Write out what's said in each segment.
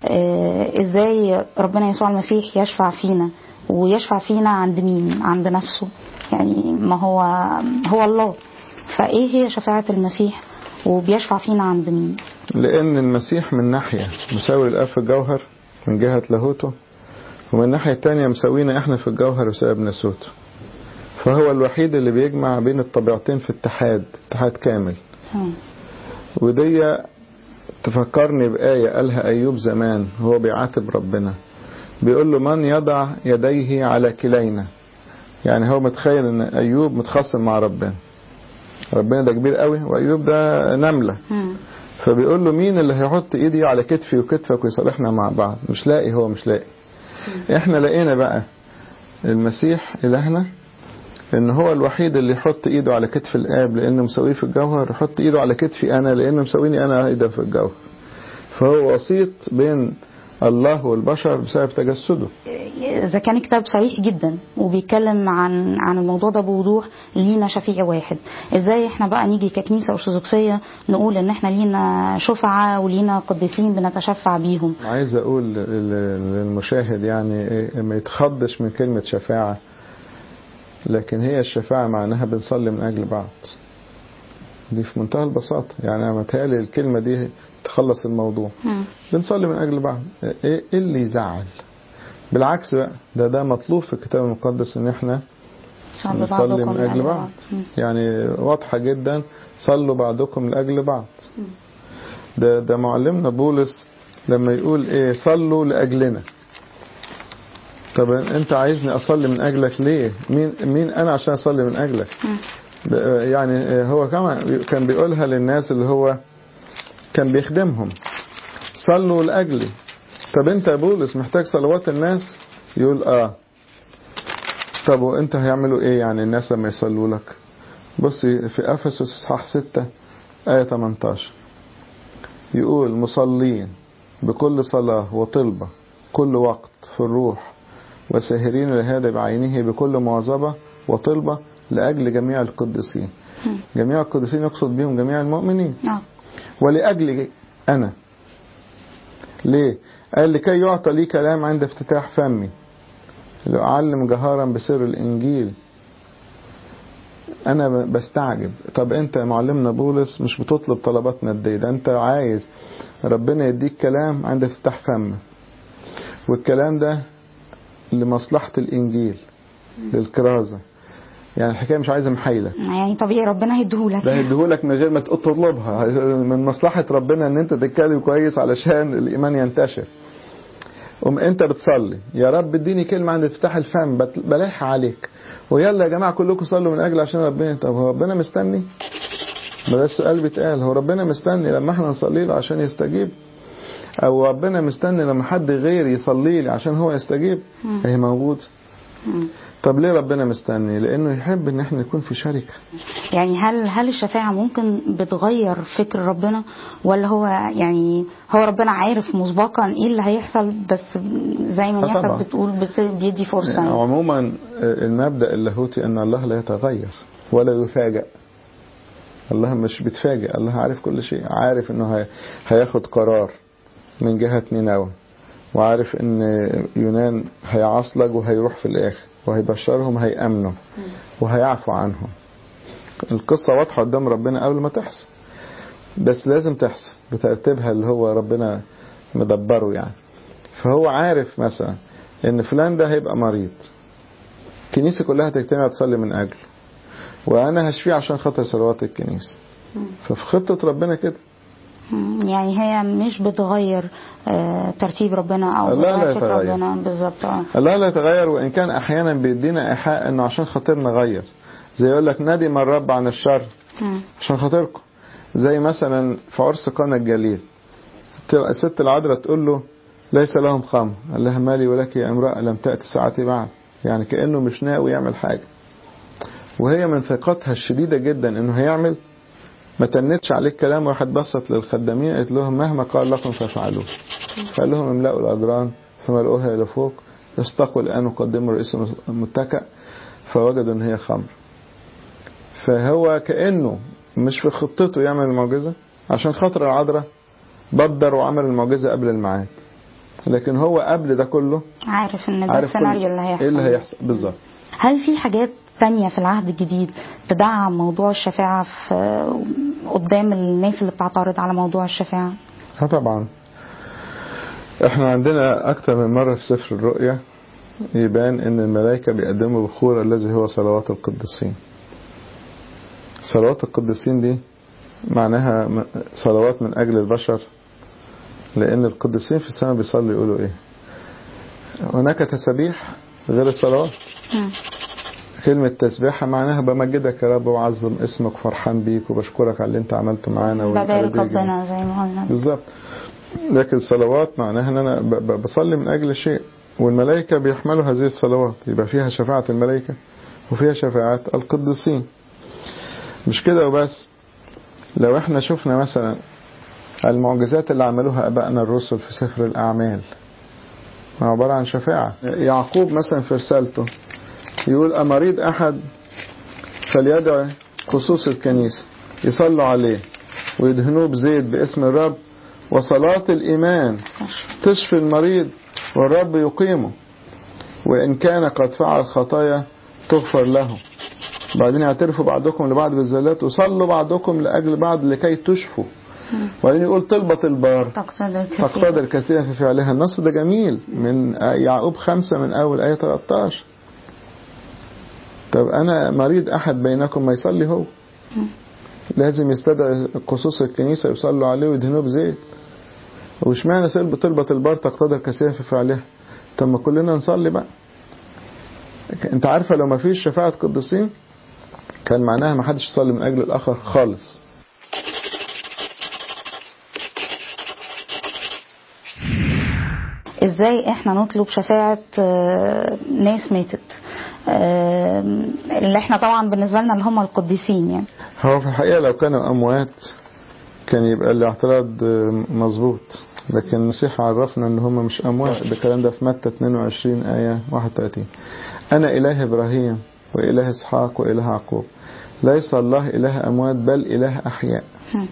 آه، ازاي ربنا يسوع المسيح يشفع فينا ويشفع فينا عند مين عند نفسه يعني ما هو هو الله فايه هي شفاعة المسيح وبيشفع فينا عند مين لأن المسيح من ناحية مساوي للآب في الجوهر من جهة لاهوته ومن الناحية التانية مساوينا احنا في الجوهر بسبب ناسوته فهو الوحيد اللي بيجمع بين الطبيعتين في اتحاد اتحاد كامل تمام. ودي تفكرني بآية قالها أيوب زمان هو بيعاتب ربنا بيقول له من يضع يديه على كلينا يعني هو متخيل ان أيوب متخاصم مع ربنا ربنا ده كبير قوي وأيوب ده نملة مم. فبيقول له مين اللي هيحط ايدي على كتفي وكتفك ويصالحنا مع بعض مش لاقي هو مش لاقي احنا لقينا بقى المسيح إلهنا ان هو الوحيد اللي يحط ايده على كتف الاب لانه مساويه في الجوهر يحط ايده على كتفي انا لانه مساويني انا ايضا في الجوهر فهو وسيط بين الله والبشر بسبب تجسده اذا كان كتاب صريح جدا وبيتكلم عن عن الموضوع ده بوضوح لينا شفيع واحد ازاي احنا بقى نيجي ككنيسه ارثوذكسيه نقول ان احنا لينا شفعاء ولينا قديسين بنتشفع بيهم عايز اقول لل- للمشاهد يعني إيه، ما يتخضش من كلمة شفاعة لكن هي الشفاعة معناها بنصلي من اجل بعض دي في منتهى البساطة يعني انا متهيألي الكلمة دي تخلص الموضوع مم. بنصلي من اجل بعض ايه إيه اللي يزعل بالعكس بقى ده ده مطلوب في الكتاب المقدس ان احنا صلوا نصلي بعضكم من اجل بعض مم. يعني واضحة جدا صلوا بعضكم لاجل بعض ده ده معلمنا بولس لما يقول ايه صلوا لاجلنا طب انت عايزني اصلي من اجلك ليه مين مين انا عشان اصلي من اجلك مم. ده يعني هو كمان كان بيقولها للناس اللي هو كان بيخدمهم صلوا لاجلي طب انت يا بولس محتاج صلوات الناس يقول اه طب وانت هيعملوا ايه يعني الناس لما يصلوا لك بصي في افسس اصحاح 6 ايه 18 يقول مصلين بكل صلاة وطلبة كل وقت في الروح وساهرين لهذا بعينه بكل مواظبة وطلبة لأجل جميع القديسين جميع القديسين يقصد بهم جميع المؤمنين اه ولأجل أنا ليه قال لكي يعطى لي كلام عند افتتاح فمي لأعلم جهارا بسر الإنجيل أنا ب- بستعجب طب أنت يا معلمنا بولس مش بتطلب طلبات مادية ده أنت عايز ربنا يديك كلام عند افتتاح فمك والكلام ده لمصلحة الإنجيل للكرازة يعني الحكاية مش عايزة محايلة يعني طبيعي ربنا هيديهولك ده هيديهولك من غير ما تطلبها من مصلحة ربنا ان انت تتكلم كويس علشان الايمان ينتشر قوم انت بتصلي يا رب اديني كلمة عند افتتاح الفم بت- بلح عليك ويلا يا جماعة كلكم صلوا من اجل عشان ربنا طب هو ربنا مستني ما ده السؤال بيتقال هو ربنا مستني لما احنا نصلي له عشان يستجيب او ربنا مستني لما حد غير يصلي لي عشان هو يستجيب هي موجود مم. طب ليه ربنا مستني لانه يحب ان احنا نكون في شركة يعني هل هل الشفاعة ممكن بتغير فكر ربنا ولا هو يعني هو ربنا عارف مسبقا ايه اللي هيحصل بس زي ما آه نيافة طبعا. بتقول بت- بيدي فرصة يعني. عموما المبدأ اللاهوتي أن الله لا يتغير ولا يفاجأ الله مش بيتفاجئ الله عارف كل شيء عارف أنه هي- هياخد قرار من جهة نينوى وعارف أن يونان هيعصلج وهيروح في الآخر وهيبشرهم هيأمنوا وهيعفو عنهم القصة واضحة قدام ربنا قبل ما تحصل بس لازم تحصل بترتيبها اللي هو ربنا مدبره يعني فهو عارف مثلا ان فلان ده هيبقى مريض الكنيسة كلها تجتمع تصلي من اجله وانا هشفيه عشان خاطر صلوات الكنيسة ففي خطة ربنا كده مم. يعني هي مش بتغير آه، ترتيب ربنا او لا، لا بتغير فكر يتغير. ربنا بالظبط اه الله لا يتغير وان كان احيانا بيدينا ايحاء انه عشان خاطر نغير زي يقول لك ندم الرب عن الشر مم. عشان خاطركم زي مثلا في عرس قنا الجليل الست العذراء تقول له ليس لهم خمر قال لها مالي ولك يا امرأة لم تأتي ساعتي بعد يعني كأنه مش ناوي يعمل حاجة وهي من ثقتها الشديدة جدا انه هيعمل ما تنتش عليه الكلام وراحت بصت للخدامين قالت لهم مهما قال لكم فافعلوه فقال لهم املأوا الأجران فملؤوها إلى فوق استقوا الآن وقدموا رئيس المتكأ فوجدوا إن هي خمر فهو كأنه مش في خطته يعمل المعجزة عشان خاطر العذراء بدر وعمل المعجزة قبل الميعاد لكن هو قبل ده كله عارف ان ده عارف كل- السيناريو اللي هيحصل ايه اللي هيحصل بالظبط هل في حاجات تانية في العهد الجديد تدعم موضوع الشفاعة في قدام الناس اللي بتعترض على موضوع الشفاعة؟ اه طبعا احنا عندنا اكتر من مرة في سفر الرؤيا يبان ان الملائكة بيقدموا بخور الذي هو صلوات القديسين صلوات القديسين دي معناها م- صلوات من اجل البشر لان القديسين في السماء بيصلوا يقولوا ايه هناك تسابيح غير الصلوات مم. كلمة تسبيحة معناها بمجدك يا رب وعظم اسمك فرحان بيك وبشكرك على اللي انت عملته معانا ببارك والحاجات دي. ربنا زي ما قلنا بالظبط لكن الصلوات معناها ان انا ب- ب- بصلي من اجل شيء والملائكة بيحملوا هذه الصلوات يبقى فيها شفاعة الملائكة وفيها شفاعة القديسين مش كده وبس لو احنا شفنا مثلا المعجزات اللي عملوها ابائنا الرسل في سفر الاعمال ما عبارة عن شفاعة يعقوب مثلا في رسالته يقول أمريض أحد فليدعو خصوص الكنيسة يصلوا عليه ويدهنوه بزيت باسم الرب وصلاة الإيمان تشفي المريض والرب يقيمه وإن كان قد فعل خطايا تغفر له بعدين يعترفوا بعضكم لبعض بالزلات وصلوا بعضكم لأجل بعض لكي تشفوا وبعدين يقول طلبة البار تقتدر كثير تقتدر كثيرا في فعلها النص ده جميل من يعقوب خمسة من أول آية 13 طب أنا مريض أحد بينكم ما يصلي هو لازم يستدعي قصوص الكنيسة يصلوا عليه ويدهنوه بزيت واشمعنى سلب طلبة البار تقتدر كثيرا في فعلها طب ما كلنا نصلي بقى انت عارفة لو ما فيش شفاعة قديسين كان معناها ما حدش يصلي من أجل الآخر خالص ازاي احنا نطلب شفاعة آه، ناس ماتت آه، اللي احنا طبعا بالنسبة لنا اللي هم القديسين يعني هو في الحقيقة لو كانوا أموات كان يبقى الاعتراض مظبوط لكن المسيح عرفنا ان هم مش اموات الكلام ده في متى 22 آية 31 انا اله ابراهيم واله اسحاق واله يعقوب ليس الله اله اموات بل اله احياء هم.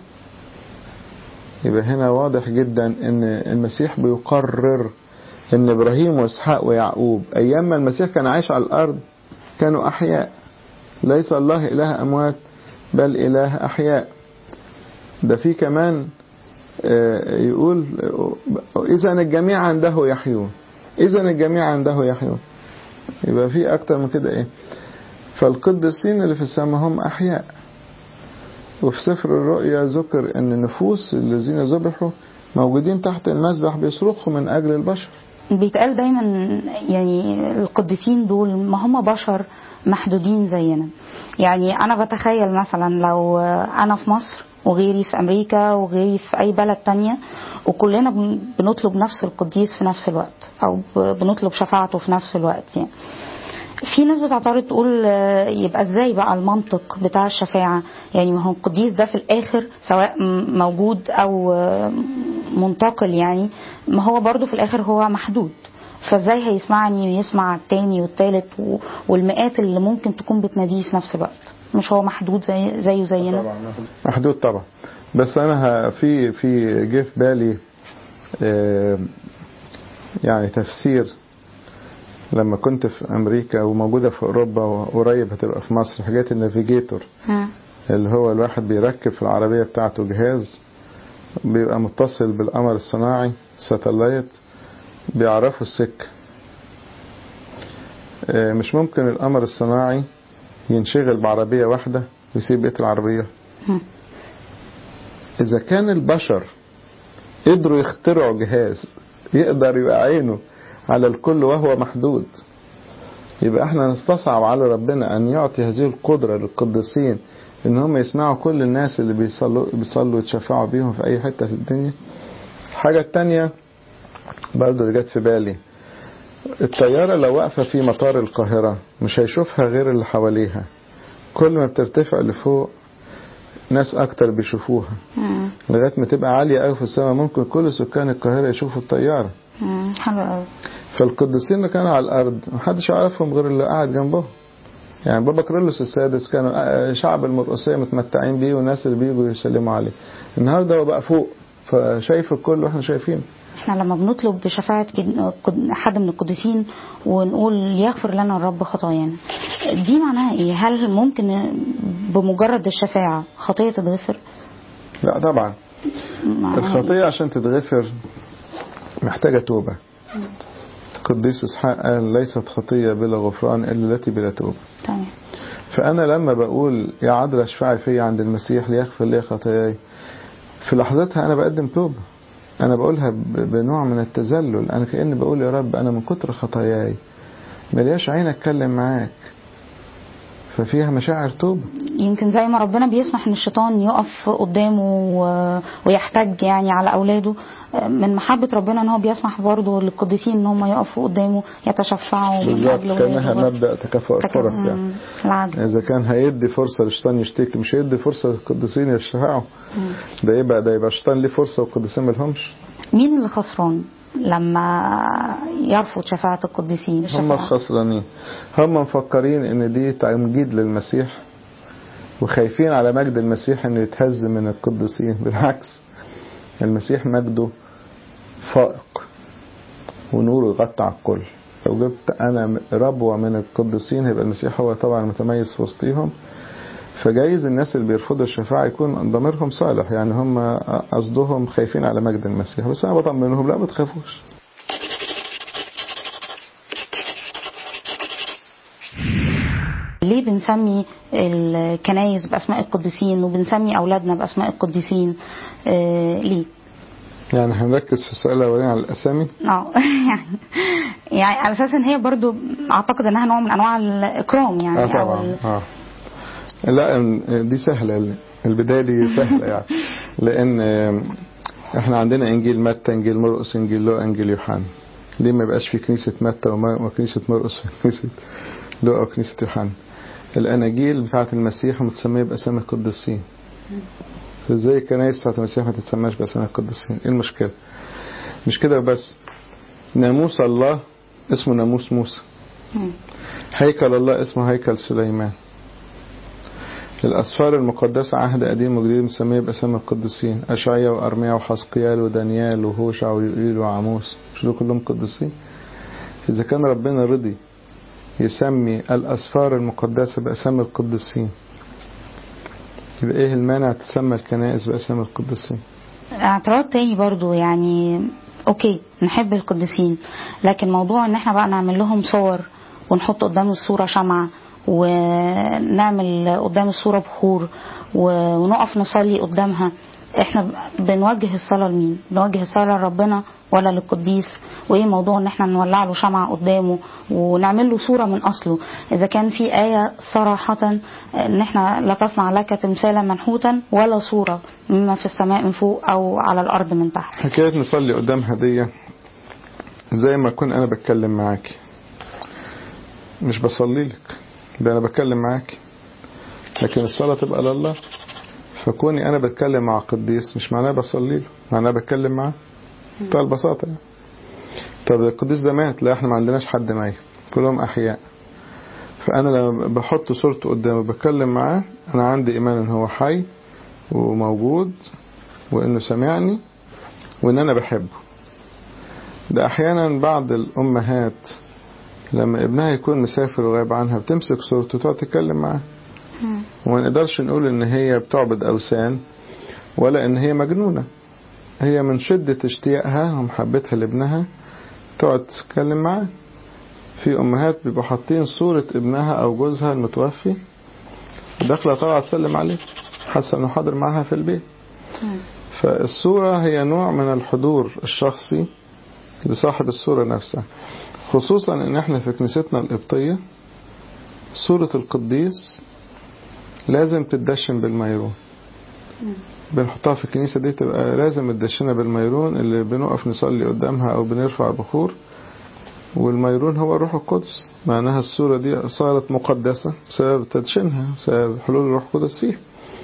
يبقى هنا واضح جدا ان المسيح بيقرر ان ابراهيم واسحاق ويعقوب ايام ما المسيح كان عايش على الارض كانوا احياء ليس الله اله اموات بل اله احياء ده في كمان آه، يقول اذا الجميع عنده يحيون اذا الجميع عنده يحيون يبقى في اكتر من كده ايه فالقديسين اللي في السماء هم احياء وفي سفر الرؤيا ذكر ان النفوس الذين ذبحوا موجودين تحت المسبح بيصرخوا من اجل البشر بيتقال دايما يعني القديسين دول ما هم بشر محدودين زينا يعني انا بتخيل مثلا لو انا في مصر وغيري في امريكا وغيري في اي بلد تانية وكلنا بن- بنطلب نفس القديس في نفس الوقت او ب- بنطلب شفاعته في نفس الوقت يعني في ناس بتعترض تقول آه، يبقى ازاي بقى المنطق بتاع الشفاعة يعني ما هو القديس ده في الاخر سواء م- موجود او آه، منتقل يعني ما هو برضو في الاخر هو محدود فازاي هيسمعني ويسمع التاني والتالت و- والمئات اللي ممكن تكون بتناديه في نفس الوقت مش هو محدود زي زيه زينا محدود طبعا بس انا ه- في في جه في بالي آه، يعني تفسير لما كنت في امريكا وموجوده في اوروبا وقريب هتبقى في مصر حاجات النافيجيتور مم. اللي هو الواحد بيركب في العربيه بتاعته جهاز بيبقى متصل بالقمر الصناعي ساتلايت بيعرفوا السكه آه، مش ممكن القمر الصناعي ينشغل بعربيه واحده ويسيب بقيه العربيات مم. إذا كان البشر قدروا يخترعوا جهاز يقدر يبقى عينه على الكل وهو محدود يبقى احنا نستصعب على ربنا أن يعطي هذه القدرة للقديسين إن هم يسمعوا كل الناس اللي بيصلوا بيصلوا يتشفعوا بيهم في أي حتة في الدنيا الحاجة التانية برضه اللي جت في بالي الطيارة لو واقفة في مطار القاهرة مش هيشوفها غير اللي حواليها كل ما بترتفع لفوق ناس أكتر بيشوفوها مم. لغايه ما تبقى عاليه قوي في السماء ممكن كل سكان القاهره يشوفوا الطياره مم. حلو قوي فالقديسين اللي كانوا على الارض محدش يعرفهم غير اللي قاعد جنبهم يعني بابا كرولوس السادس كانوا آه، شعب المرقسيه متمتعين بيه والناس اللي بيجوا يسلموا عليه النهارده هو بقى فوق فشايف الكل واحنا شايفين احنا لما بنطلب بشفاعة كد- قد- حد من القديسين ونقول يغفر لنا الرب خطايانا دي معناها ايه هل ممكن بمجرد الشفاعة خطية تتغفر لا طبعا معناها إيه؟ الخطية عشان تتغفر محتاجة توبة القديس إسحاق قال ليست خطية بلا غفران إلا التي بلا توبة تمام فأنا لما بقول يا عذراء اشفعي فيا عند المسيح ليغفر لي خطاياي في لحظتها أنا بقدم توبة أنا بقولها ب- بنوع من التذلل أنا كأني بقول يا رب أنا من كتر خطاياي ملياش عين أتكلم معاك ففيها مشاعر توبة يمكن زي ما ربنا بيسمح ان الشيطان يقف قدامه و- ويحتج يعني على اولاده من محبة ربنا ان هو بيسمح برضه للقديسين ان هم يقفوا قدامه يتشفعوا من بالظبط اجل كأنها ولاده مبدأ تكافؤ تك- الفرص يعني مم، العدل إذا كان هيدي فرصة للشيطان يشتكي مش هيدي فرصة للقديسين يشفعوا ده يبقى ده يبقى الشيطان ليه فرصة والقديسين ملهمش مين اللي خسران لما يرفض شفاعة القديسين هم الشفاعة. الخسرانين هم مفكرين ان دي تمجيد للمسيح وخايفين على مجد المسيح انه يتهز من القديسين بالعكس المسيح مجده فائق ونوره يغطي على الكل لو جبت انا ربوة من القديسين هيبقى المسيح هو طبعا متميز في وسطيهم فجايز الناس اللي بيرفضوا الشفاعة يكون ضميرهم صالح يعني هم قصدهم خايفين على مجد المسيح بس انا بطمنهم لا ما تخافوش ليه بنسمي الكنايس بأسماء القديسين وبنسمي أولادنا بأسماء القديسين آه ليه؟ يعني هنركز في السؤال الاولاني على الاسامي اه يعني يعني على اساس ان هي برضو اعتقد انها نوع من انواع الاكرام يعني اه او طبعا ال- اه لا ال- دي سهلة البداية دي سهلة يعني لأن احنا عندنا إنجيل متى إنجيل مرقس إنجيل لوقا إنجيل يوحنا ليه ما يبقاش في كنيسة متى وما- وكنيسة مرقس وكنيسة لوقا وكنيسة يوحنا الأناجيل بتاعة المسيح متسمية بأسامي القديسين ازاي الكنائس بتاعة المسيح ما تتسماش بأسامي القديسين ايه المشكلة مش كده بس ناموس الله اسمه ناموس موسى مم. هيكل الله اسمه هيكل سليمان الأسفار المقدسة عهد قديم وجديد مسمية بأسامي القديسين أشعيا وأرميا وحسقيال ودانيال وهوشع ويوئيل وعموس مش دول كلهم قديسين إذا كان ربنا رضي يسمي الأسفار المقدسة بأسامي القديسين يبقى إيه المانع تسمى الكنائس بأسامي القديسين اعتراض تاني برضو يعني اوكي نحب القديسين لكن موضوع ان احنا بقى نعمل لهم صور ونحط قدام الصورة شمعة ونعمل قدام الصورة بخور و- ونقف نصلي قدامها احنا بنوجه الصلاة لمين بنوجه الصلاة لربنا ولا للقديس وايه موضوع ان احنا نولع له شمعة قدامه ونعمل له صورة من اصله اذا كان في آية صراحة ان احنا لا تصنع لك تمثالا منحوتا ولا صورة مما في السماء من فوق او على الارض من تحت حكاية نصلي قدام هدية زي ما أكون أنا بتكلم معاكي مش بصلي لك ده أنا بتكلم معاكي لكن الصلاة تبقى لله فكوني أنا بتكلم مع قديس مش معناه بصلي له معناه بتكلم معاه بتاع البساطة يعني طب القديس ده مات لا احنا ما عندناش حد ميت كلهم أحياء فأنا لما بحط صورته قدامي بتكلم معاه أنا عندي إيمان إن هو حي وموجود وإنه سمعني وإن أنا بحبه ده أحيانا بعض الأمهات لما ابنها يكون مسافر وغايب عنها بتمسك صورته وتقعد تتكلم معاه وما نقدرش نقول إن هي بتعبد أوثان ولا إن هي مجنونة هي من شدة اشتياقها ومحبتها لابنها تقعد تتكلم معاه في أمهات بيبقوا حاطين صورة ابنها أو جوزها المتوفي داخلة طالعة تسلم عليه حاسة إنه حاضر معاها في البيت فالصورة هي نوع من الحضور الشخصي لصاحب الصورة نفسها خصوصا ان احنا في كنيستنا القبطية صورة القديس لازم تدشن بالميرون بنحطها في الكنيسة دي تبقى لازم تدشنها بالميرون اللي بنقف نصلي قدامها او بنرفع بخور والميرون هو الروح القدس معناها الصورة دي صارت مقدسة بسبب تدشينها بسبب حلول الروح القدس فيها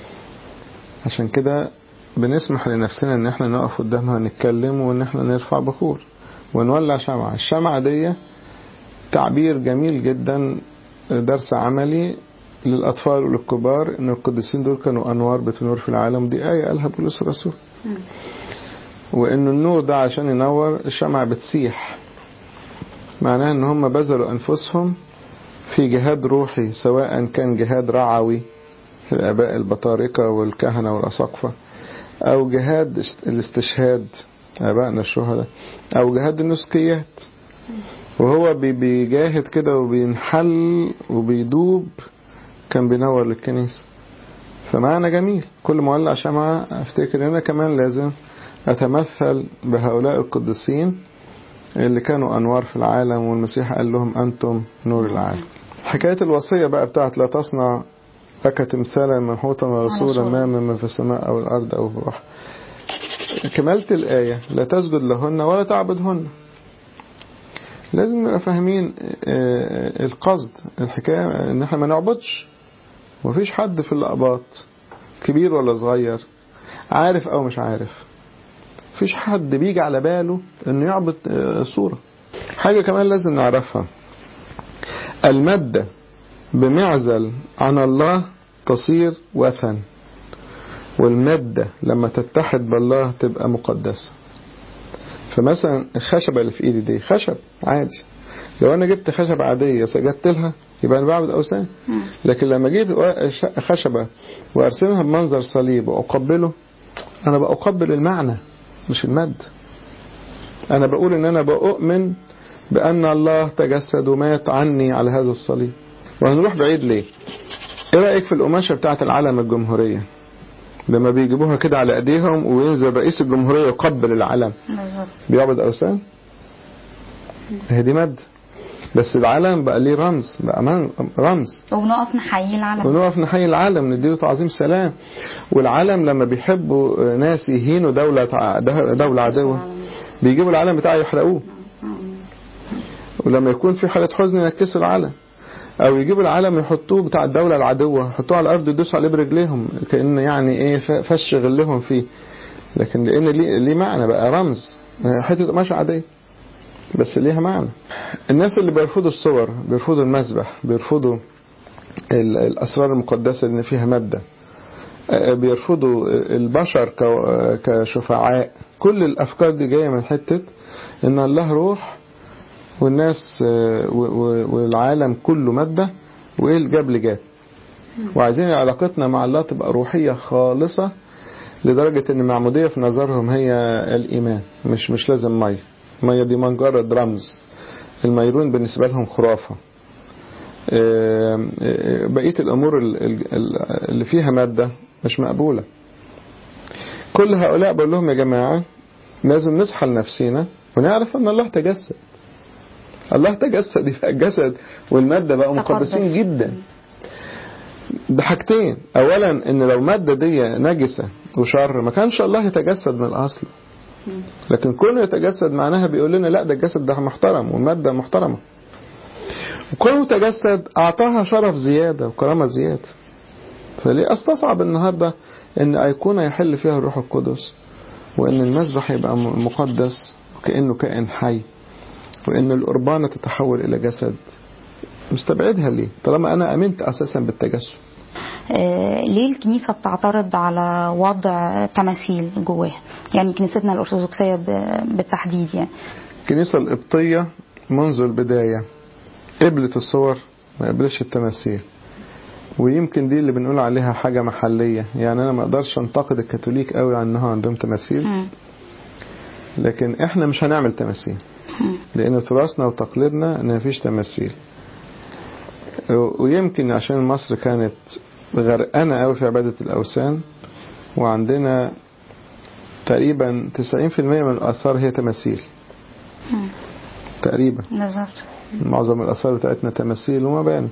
عشان كده بنسمح لنفسنا ان احنا نقف قدامها نتكلم وان احنا نرفع بخور ونولع شمعة الشمعة دي تعبير جميل جدا درس عملي للأطفال وللكبار إن القديسين دول كانوا أنوار بتنور في العالم دي آية قالها بولس الرسول وإن النور ده عشان ينور الشمعة بتسيح معناه إن هم بذلوا أنفسهم في جهاد روحي سواء كان جهاد رعوي الآباء البطاركة والكهنة والأساقفة أو جهاد الاستشهاد آبائنا الشهداء أو جهاد النسكيات وهو بيجاهد كده وبينحل وبيدوب كان بينور للكنيسة فمعنى جميل كل ما ولع شمعة افتكر انا كمان لازم اتمثل بهؤلاء القديسين اللي كانوا انوار في العالم والمسيح قال لهم انتم نور العالم حكاية الوصية بقى بتاعت لا تصنع لك تمثالا منحوتا ورسولا ما من في السماء او الارض او في البحر كملت الآية لا تسجد لهن ولا تعبدهن لازم نبقى فاهمين القصد الحكاية ان احنا ما نعبدش مفيش حد في الأقباط كبير ولا صغير عارف او مش عارف مفيش حد بيجي على باله انه يعبد صورة حاجة كمان لازم نعرفها المادة بمعزل عن الله تصير وثن والمادة لما تتحد بالله تبقى مقدسة فمثلا الخشبة اللي في ايدي دي خشب عادي لو انا جبت خشبة عادية وسجدت لها يبقى انا بعبد اوثان لكن لما اجيب خشبة وارسمها بمنظر صليب واقبله انا بقبل المعنى مش المادة انا بقول ان انا بؤمن بان الله تجسد ومات عني على هذا الصليب وهنروح بعيد ليه ايه رايك في القماشه بتاعه العلم الجمهوريه لما بيجيبوها كده على ايديهم وينزل رئيس الجمهوريه يقبل العلم بيعبد اوثان هي دي ماده بس العلم بقى ليه رمز بقى رمز وبنقف نحيي العلم ونقف نحيي العلم نديله تعظيم سلام والعلم لما بيحبوا ناس يهينوا دولة دولة عدوة بيجيبوا العلم بتاعه يحرقوه ولما يكون في حالة حزن ينكسوا العلم او يجيبوا العلم يحطوه بتاع الدولة العدوة يحطوه على الارض يدوسوا عليه برجليهم كأن يعني ايه فش غلهم فيه لكن لان ليه, ليه معنى بقى رمز حتة قماشة عادية بس ليها معنى الناس اللي بيرفضوا الصور بيرفضوا المسبح بيرفضوا الاسرار المقدسة اللي فيها مادة بيرفضوا البشر كشفعاء كل الافكار دي جاية من حتة ان الله روح والناس والعالم كله مادة وإيه الجاب لجاب وعايزين علاقتنا مع الله تبقى روحية خالصة لدرجة ان المعمودية في نظرهم هي الإيمان مش مش لازم مية مية دي مجرد رمز الميرون بالنسبة لهم خرافة بقية الأمور اللي فيها مادة مش مقبولة كل هؤلاء بقول لهم يا جماعة لازم نصحى لنفسنا ونعرف ان الله تجسد الله تجسد يبقى الجسد والمادة بقوا مقدسين جدا ده حاجتين اولا ان لو مادة دي نجسة وشر ما كانش الله يتجسد من الاصل لكن كونه يتجسد معناها بيقول لنا لا ده الجسد ده محترم والمادة محترمة وكونه تجسد اعطاها شرف زيادة وكرامة زيادة فليه استصعب النهاردة ان ايقونة يحل فيها الروح القدس وان المسبح يبقى مقدس وكأنه كائن حي وان القربانة تتحول الى جسد مستبعدها ليه طالما انا امنت اساسا بالتجسد آه ليه الكنيسة بتعترض على وضع تماثيل جواها يعني كنيستنا الأرثوذكسية بالتحديد يعني الكنيسة القبطية منذ البداية قبلت الصور ما قبلش التماثيل ويمكن دي اللي بنقول عليها حاجة محلية يعني أنا ما أقدرش أنتقد الكاثوليك قوي عن أنها عندهم تماثيل لكن إحنا مش هنعمل تماثيل لأن تراثنا وتقليدنا إن مفيش تماثيل ويمكن عشان مصر كانت غرقانة قوي في عبادة الأوثان وعندنا تقريبا 90% من الآثار هي تماثيل تقريبا بالظبط معظم الآثار بتاعتنا تماثيل ومباني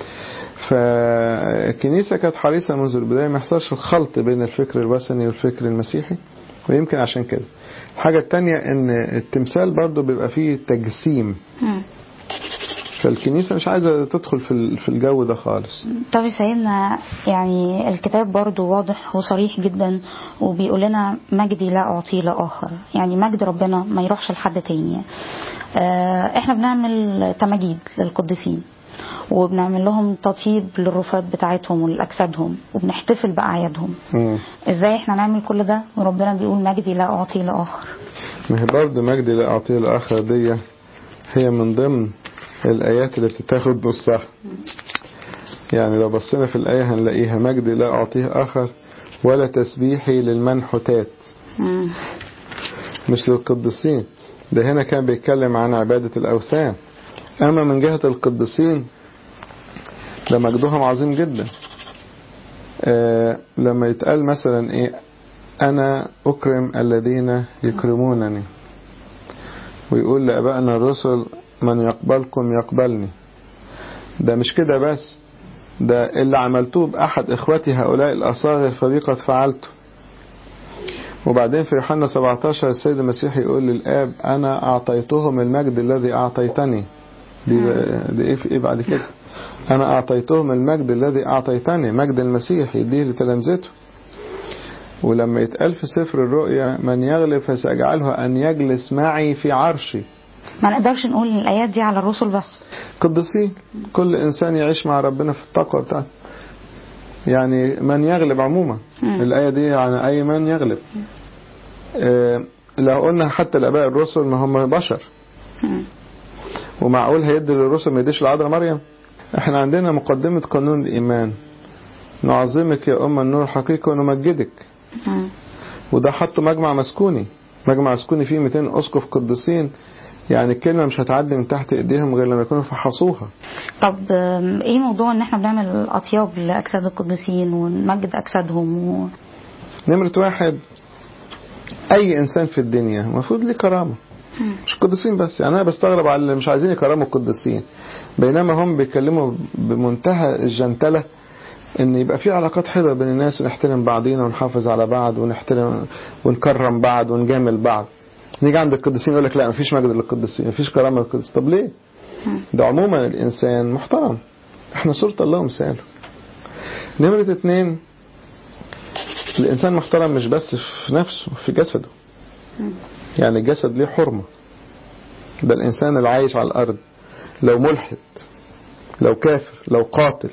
فالكنيسة كانت حريصة منذ البداية ما يحصلش الخلط بين الفكر الوثني والفكر المسيحي ويمكن عشان كده الحاجة التانية ان التمثال برضو بيبقى فيه تجسيم فالكنيسة مش عايزة تدخل في في الجو ده خالص طب يا سيدنا يعني الكتاب برضو واضح وصريح جدا وبيقول لنا مجدي لا أعطيه لآخر يعني مجد ربنا ما يروحش لحد تاني احنا بنعمل تماجيد للقديسين وبنعمل لهم تطيب للرفات بتاعتهم ولأجسادهم وبنحتفل بأعيادهم مم. ازاي احنا نعمل كل ده وربنا بيقول مجدي لا أعطي لآخر ما هي برضه مجدي لا أعطيه الآخر دي هي من ضمن الآيات اللي بتتاخد نصها يعني لو بصينا في الآية هنلاقيها مجدي لا أعطيه آخر ولا تسبيحي للمنحوتات مم. مش للقديسين ده هنا كان بيتكلم عن عبادة الأوثان أما من جهة القديسين ده مجدهم عظيم جدا آه لما يتقال مثلا إيه أنا أكرم الذين يكرمونني ويقول لأبائنا الرسل من يقبلكم يقبلني ده مش كده بس ده اللي عملتوه بأحد إخوتي هؤلاء الأصاغر فبي قد فعلته وبعدين في يوحنا 17 السيد المسيح يقول للآب أنا أعطيتهم المجد الذي أعطيتني دي, دي إيه في إيه بعد كده أنا أعطيتهم المجد الذي أعطيتني مجد المسيح يديه لتلامذته ولما يتقال في سفر الرؤيا من يغلب فسأجعله أن يجلس معي في عرشي ما نقدرش نقول إن الآيات دي على الرسل بس قدسين كل إنسان يعيش مع ربنا في التقوى بتاعته يعني من يغلب عموما مم. الآية دي عن أي من يغلب آه، لو قلنا حتى الآباء الرسل ما هم بشر مم. ومعقول هيدي للرسل ما يديش لعذراء مريم احنا عندنا مقدمة قانون الإيمان نعظمك يا أم النور الحقيقي ونمجدك مم. وده حطه مجمع مسكوني مجمع مسكوني فيه 200 أسقف قديسين يعني الكلمة مش هتعدي من تحت إيديهم غير لما يكونوا فحصوها طب آم، ايه موضوع ان احنا بنعمل اطياب لاجساد القديسين ونمجد اجسادهم و... نمرة واحد أي إنسان في الدنيا المفروض ليه كرامة مش قديسين بس يعني أنا بستغرب على اللي مش عايزين يكرموا القديسين بينما هم بيتكلموا بمنتهى الجنتلة إن يبقى في علاقات حلوة بين الناس ونحترم بعضينا ونحافظ على بعض ونحترم ونكرم بعض ونجامل بعض نيجي عند القديسين يقول لك لا مفيش مجد للقديسين مفيش كرامة للقديسين طب ليه؟ ده عموما الإنسان محترم احنا صورة الله ومثاله نمرة اتنين الإنسان محترم مش بس في نفسه في جسده يعني الجسد ليه حرمة ده الإنسان اللي عايش على الأرض لو ملحد لو كافر لو قاتل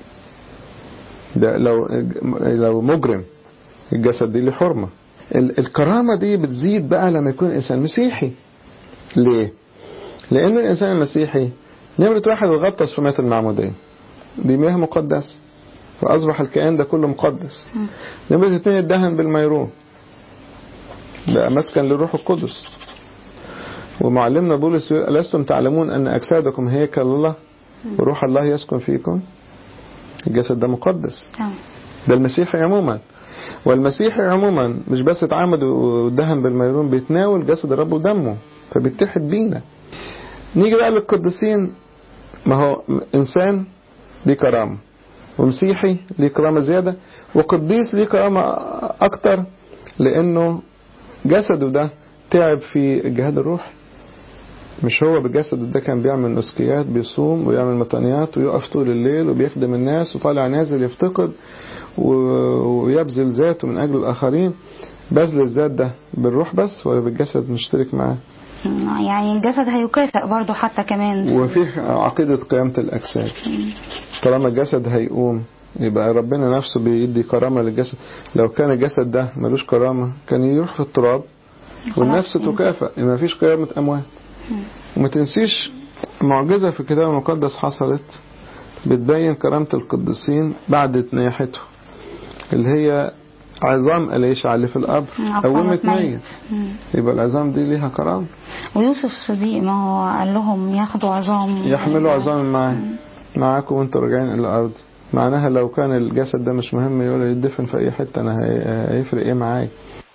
ده لو لو مجرم الجسد دي ليه حرمة ال- الكرامة دي بتزيد بقى لما يكون إنسان مسيحي ليه؟ لأن الإنسان المسيحي نمرة واحد غطس في مياه المعمودية دي مياه مقدسة فأصبح الكيان ده كله مقدس نمرة اتنين اتدهن بالميرون بقى مسكن للروح القدس ومعلمنا بولس يقول ألستم تعلمون أن أجسادكم هيكل الله وروح الله يسكن فيكم الجسد ده مقدس تمام. ده المسيحي عموما والمسيحي عموما مش بس اتعمد ودهن بالميرون بيتناول جسد الرب ودمه فبيتحد بينا نيجي بقى للقديسين ما هو انسان ليه كرامه ومسيحي ليه كرامه زياده وقديس ليه كرامه اكتر لانه جسده ده تعب في الجهاد الروحي مش هو بجسده ده كان بيعمل نسكيات بيصوم ويعمل مطانيات ويقف طول الليل وبيخدم الناس وطالع نازل يفتقد و- ويبذل ذاته من أجل الآخرين بذل الذات ده بالروح بس ولا بالجسد نشترك معاه يعني الجسد هيكافئ برضو حتى كمان وفي عقيدة قيامة الأجساد طالما الجسد هيقوم يبقى ربنا نفسه بيدي كرامة للجسد لو كان الجسد ده ملوش كرامة كان يروح في التراب والنفس خلاص. تكافئ ما فيش قيامة أموات وما تنسيش معجزة في الكتاب المقدس حصلت بتبين كرامة القديسين بعد نياحته اللي هي عظام أليشع اللي في القبر مم، قومت ميت. ميت مم. يبقى العظام دي ليها كرامة ويوسف الصديق ما هو قال لهم ياخدوا عظام يحملوا عظام معي معاكم وانتوا راجعين إلى الأرض معناها لو كان الجسد ده مش مهم يقول يدفن في أي حتة أنا هي- هيفرق إيه معايا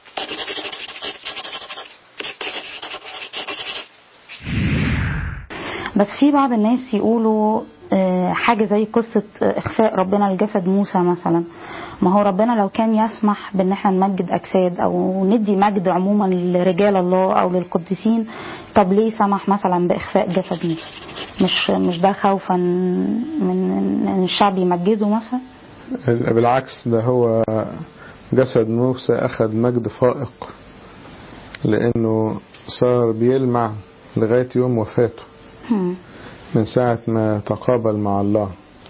بس في بعض الناس يقولوا آه، حاجة زي قصة آه، إخفاء ربنا لجسد موسى مثلا ما هو ربنا لو كان يسمح بأن احنا نمجد أجساد أو ندي مجد عموما لرجال الله أو للقديسين طب ليه سمح مثلا بإخفاء جسد موسى مش مش ده خوفا من ان الشعب يمجده مثلا بالعكس ده هو جسد موسى أخذ مجد فائق لأنه صار بيلمع لغاية يوم وفاته هم. من ساعة ما تقابل مع الله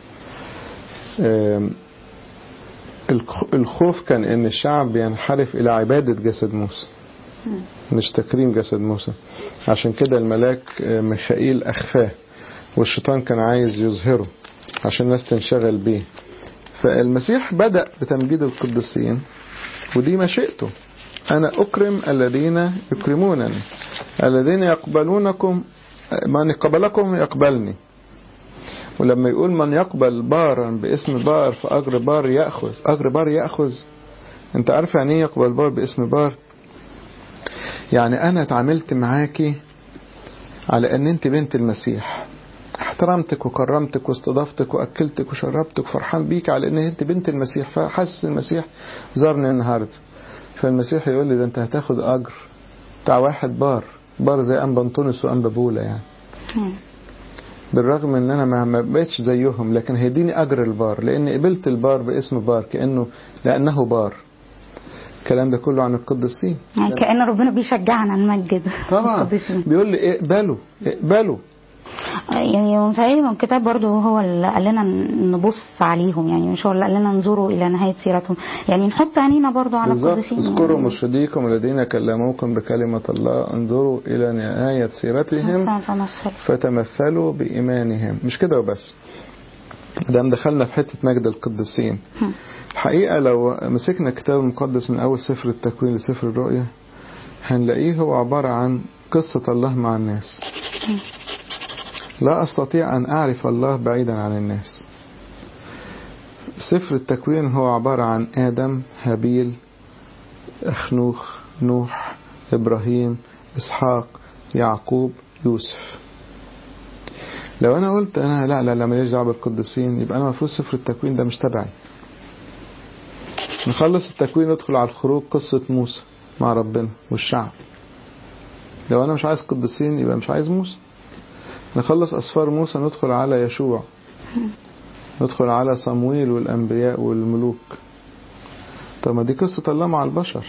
آم، الخ- الخوف كان ان الشعب ينحرف الى عبادة جسد موسى مش تكريم جسد موسى عشان كده الملاك آه، ميخائيل اخفاه والشيطان كان عايز يظهره عشان الناس تنشغل بيه فالمسيح بدأ بتمجيد القديسين ودي مشيئته أنا أكرم الذين يكرمونني الذين يقبلونكم من قبلكم يقبلني ولما يقول من يقبل بارا باسم بار فأجر بار يأخذ أجر بار يأخذ أنت عارف يعني إيه يقبل بار باسم بار يعني أنا اتعاملت معاكي على أن أنت بنت المسيح احترمتك وكرمتك واستضفتك واكلتك وشربتك فرحان بيك على ان انت بنت المسيح فحس المسيح زارني النهارده فالمسيح يقول لي ده انت هتاخد اجر بتاع واحد بار بار زي انبا انطونيوس وانبا بولا يعني مم. بالرغم ان انا ما- ما بقتش زيهم لكن هيديني اجر البار لان قبلت البار باسم بار كانه لانه بار الكلام ده كله عن القديسين يعني كأن ربنا بيشجعنا نمجد طبعا القديسين. بيقول لي اقبلوا اقبلوا يعني متهيألي الكتاب برضو هو اللي قال لنا نبص عليهم يعني مش هو اللي قال لنا انظروا الى نهايه سيرتهم يعني نحط عينينا برضو على بالظبط القديسين اذكروا يعني. مرشديكم الذين كلموكم بكلمة الله انظروا إلى نهاية سيرتهم نتمثل. فتمثلوا بإيمانهم مش كده وبس دام دخلنا في حتة مجد القديسين هم. الحقيقة لو مسكنا الكتاب المقدس من أول سفر التكوين لسفر الرؤيا هنلاقيه هو عبارة عن قصة الله مع الناس لا أستطيع أن أعرف الله بعيدا عن الناس سفر التكوين هو عبارة عن آدم هابيل أخنوخ نوح إبراهيم إسحاق يعقوب يوسف لو أنا قلت أنا لا لا لا ماليش دعوة بالقديسين يبقى أنا المفروض سفر التكوين ده مش تبعي نخلص التكوين ندخل على الخروج قصة موسى مع ربنا والشعب لو أنا مش عايز قديسين يبقى مش عايز موسى نخلص أسفار موسى ندخل على يشوع ندخل على صمويل والأنبياء والملوك طب ما دي قصة الله مع البشر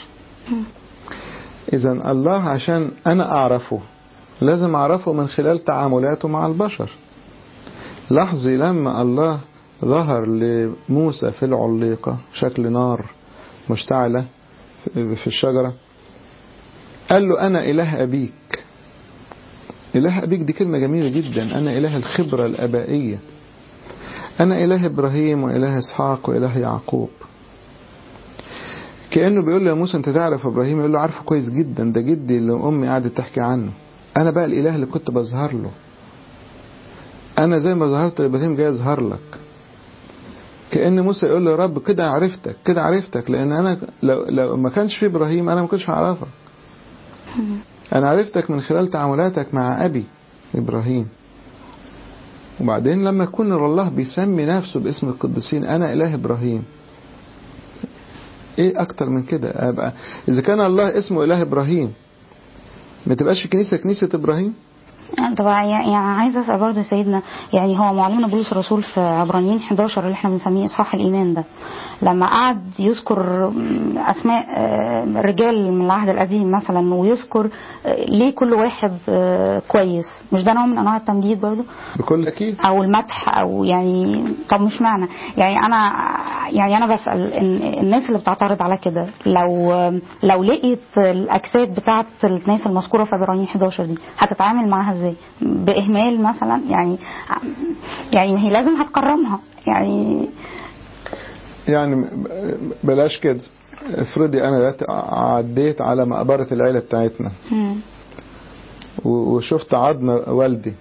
إذا الله عشان أنا أعرفه لازم أعرفه من خلال تعاملاته مع البشر لاحظي لما الله ظهر لموسى في العليقة شكل نار مشتعلة في الشجرة قال له أنا إله أبيك إله أبيك دي كلمة جميلة جدا أنا إله الخبرة الأبائية أنا إله إبراهيم وإله إسحاق وإله يعقوب كأنه بيقول له يا موسى أنت تعرف إبراهيم يقول له عارفه كويس جدا ده جدي اللي أمي قعدت تحكي عنه أنا بقى الإله اللي كنت بظهر له أنا زي ما ظهرت لإبراهيم جاي أظهر لك كأن موسى يقول له يا رب كده عرفتك كده عرفتك لأن أنا لو, لو ما كانش في إبراهيم أنا ما كنتش هعرفك أنا عرفتك من خلال تعاملاتك مع أبي إبراهيم وبعدين لما يكون الله بيسمي نفسه باسم القديسين أنا إله إبراهيم إيه أكتر من كده أبقى إذا كان الله اسمه إله إبراهيم ما تبقاش كنيسة كنيسة إبراهيم طبعا يعني عايزه اسال برضه يا سيدنا يعني هو معلمنا بولس الرسول في عبرانيين 11 اللي احنا بنسميه اصحاح الايمان ده لما قعد يذكر اسماء رجال من العهد القديم مثلا ويذكر ليه كل واحد كويس مش ده نوع من انواع التمجيد برضه بكل أكيد او المدح او يعني طب مش معنى يعني انا يعني انا بسال الناس اللي بتعترض على كده لو لو لقيت الاجساد بتاعه الناس المذكوره في عبرانيين 11 دي هتتعامل معاها ازاي باهمال مثلا يعني يعني هي لازم هتكرمها يعني يعني بلاش كده افرضي انا دلوقتي عديت على مقبره العيله بتاعتنا مم. وشفت عظم والدي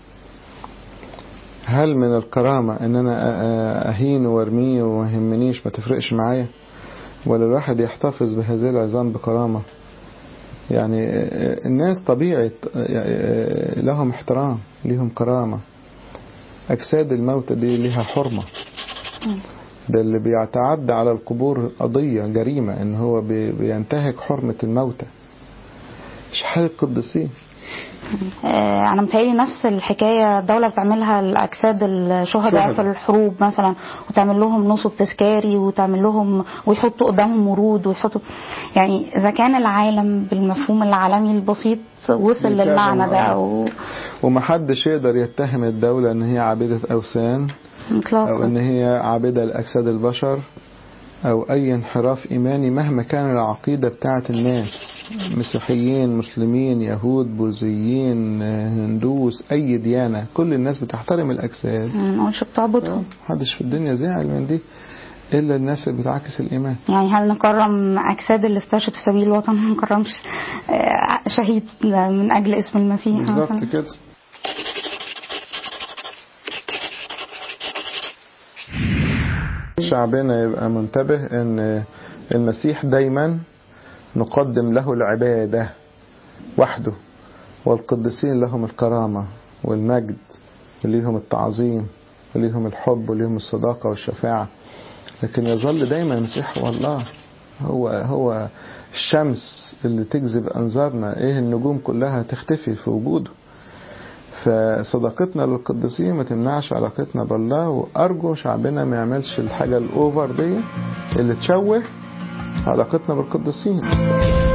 هل من الكرامة ان انا اهينه وارميه وما يهمنيش ما تفرقش معايا ولا الواحد يحتفظ بهذه العظام بكرامة يعني الناس طبيعة لهم احترام لهم كرامة أجساد الموتى دي لها حرمة ده اللي بيتعدى على القبور قضية جريمة إن هو بينتهك حرمة الموتى مش حال القديسين آه، انا متهيألي نفس الحكايه الدوله بتعملها لاجساد الشهداء شهداء. في الحروب مثلا وتعمل لهم نصب تذكاري وتعمل لهم ويحطوا قدامهم ورود ويحطوا يعني اذا كان العالم بالمفهوم العالمي البسيط وصل بيتكلم للمعنى ده آه. او ومحدش يقدر يتهم الدولة ان هي عابدة اوثان او ان اطلاقا هي عابدة لاجساد البشر او اي انحراف ايماني مهما كان العقيدة بتاعة الناس مسيحيين مسلمين يهود بوذيين هندوس اي ديانة كل الناس بتحترم الاجساد ما نقولش بتعبدهم محدش في الدنيا زعل من دي الا الناس اللي بتعكس الايمان يعني هل نكرم اجساد اللي استشهد في سبيل الوطن ما نكرمش آه، شهيد من اجل اسم المسيح بالظبط مثلا كده شعبنا يبقى منتبه ان المسيح دايما نقدم له العبادة وحده والقديسين لهم الكرامة والمجد وليهم التعظيم وليهم الحب وليهم الصداقة والشفاعة لكن يظل دايما المسيح هو الله هو هو الشمس اللي تجذب أنظارنا إيه النجوم كلها تختفي في وجوده فصداقتنا للقديسين ما تمنعش علاقتنا بالله وأرجو شعبنا ما يعملش الحاجة الأوفر دي اللي تشوه علاقتنا بالقديسين